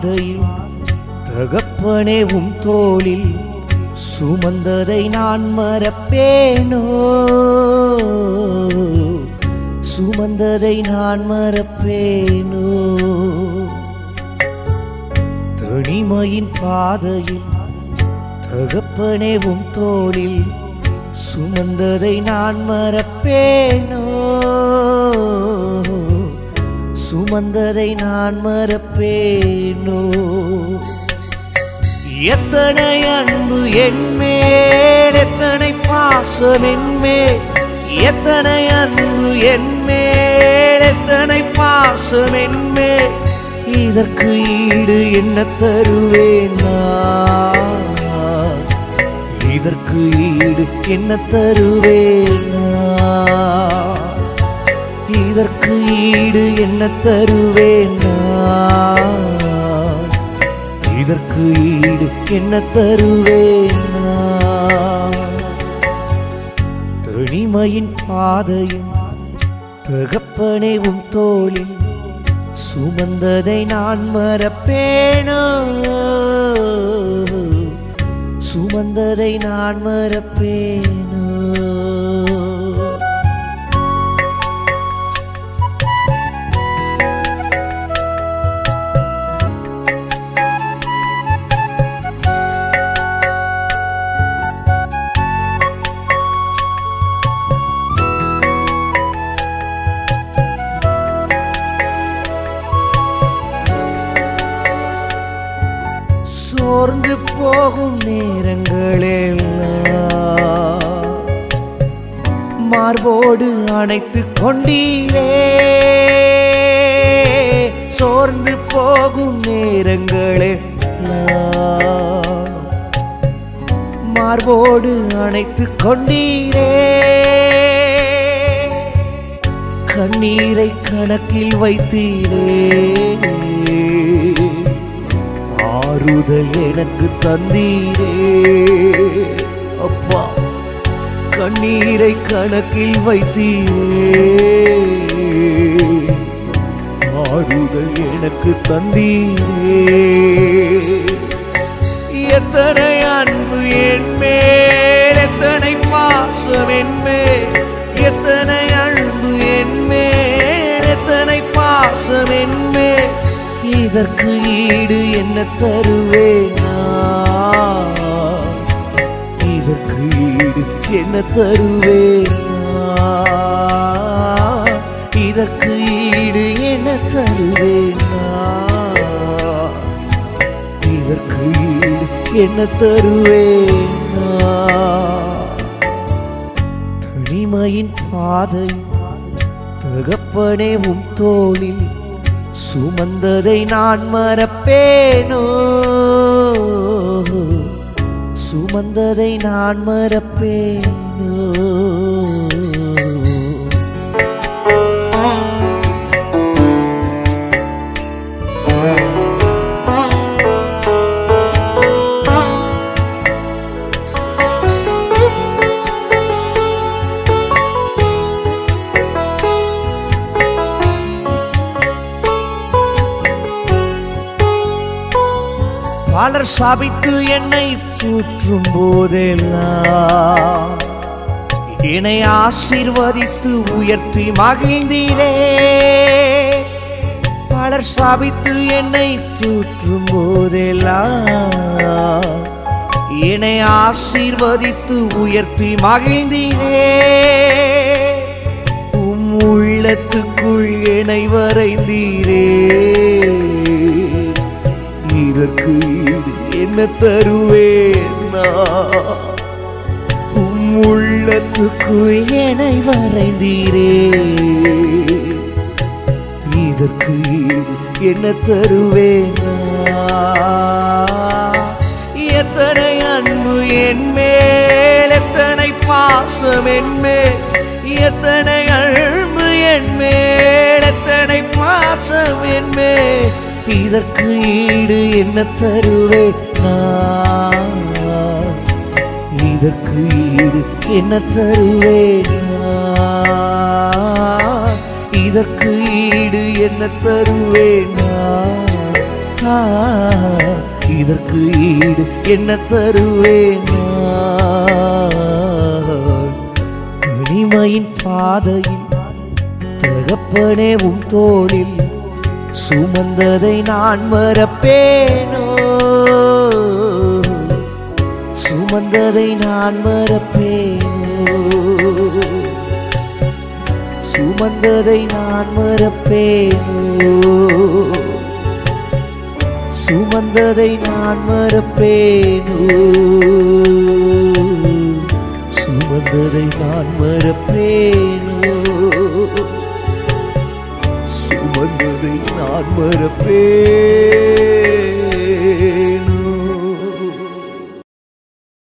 பாதையில் தகப்பனே உம் தோளில் சுமந்ததை நான் மறப்பேனோ சுமந்ததை நான் மறப்பேனோ தனிமையின் பாதையில் தகப்பனே உம் தோளில் சுமந்ததை நான் மறப்பேனோ சுமந்ததை நான் மறப்பேனோ எத்தனை அன்பு என்மேல் எத்தனை பாசம் என்மேல் எத்தனை அன்பு என்மேல் எத்தனை பாசம் என்மேல் இதற்கு ஈடு என்ன தருவேன் நான்? இதற்கு ஈடு என்ன தருவேன் நான்? இதற்கு ஈடு என்ன தருவேன் நான்? இதற்கு ஈடு என்ன தருவேன் நான்? தனிமையின் பாதையும் தகப்பனே உம் தோளில் சுமந்ததை நான் மறப்பேனோ சுமந்ததை நான் மறப்பேனோ சோர்ந்து போகும் நேரங்களெல்லாம் மார்போடு அணைத்து கொண்டீரே சோர்ந்து போகும் நேரங்களெல்லாம் மார்போடு அணைத்து கொண்டீரே கண்ணீரை கணக்கில் வைத்தீரே ஆறுதல் எனக்கு தந்தீரே அப்பா கண்ணீரை கணக்கில் வைத்தீரே ஆறுதல் எனக்கு தந்தீரே எத்தனை அன்பு என் மேல் எத்தனை பாசம் என் மேல் எத்தனை அன்பு என் மேல் எத்தனை பாசம் என் மேல் இதற்கு ஈடு என்ன தருவேன் நான்? இதற்கு ஈடு என்ன தருவேன் நான்? இதற்கு ஈடு என்ன தருவேன் நான்? இதற்கு ஈடு என்ன தருவேன் நான்? தனிமையின் பாதை தகப்பனே உம் தோளில் சுமந்ததை நான் மறப்பேனோ சுமந்ததை நான் மறப்பேனோ பலர் சாபித்து என்னை தூற்றும் போதெல்லாம் என்னை ஆசீர்வதித்து உயர்த்தி மகிழ்ந்தீரே பலர் சாபித்து என்னை தூற்றும் போதெல்லாம் என்னை ஆசீர்வதித்து உயர்த்தி மகிழ்ந்தீரே உம் உள்ளத்துக்குள் என்னை வரைந்தீரே இதற்கு ஈடு என்ன தருவேன் நான்? உம் உள்ளத்துக்குள் என்னை வரைந்தீரே இதற்கு ஈடு என்ன தருவேன் நான்? எத்தனை அன்பு என் மேல் எத்தனை பாசம் என் மேல் எத்தனை அன்பு என் மேல் எத்தனை பாசம் என் மேல் இதற்கு ஈடு என்ன தருவேன் நான்? இதற்கு ஈடு என்ன தருவேன் நான்? இதற்கு ஈடு என்ன தருவேன் நான்? கொடுத்தார் இதற்கு ஈடு என்ன தருவேன் நான்? தனிமையின் பாதையில் தகப்பனே உம் தோளில் சுமந்ததை நான் மறப்பேனோ சுமந்ததை நான் மறப்பேனோ சுமந்ததை நான் மறப்பேனோ சுமந்ததை நான் மறப்பேனோ சுமந்ததை நான் மறப்பேனோ சுமந்ததை நான் மறப்பேனோ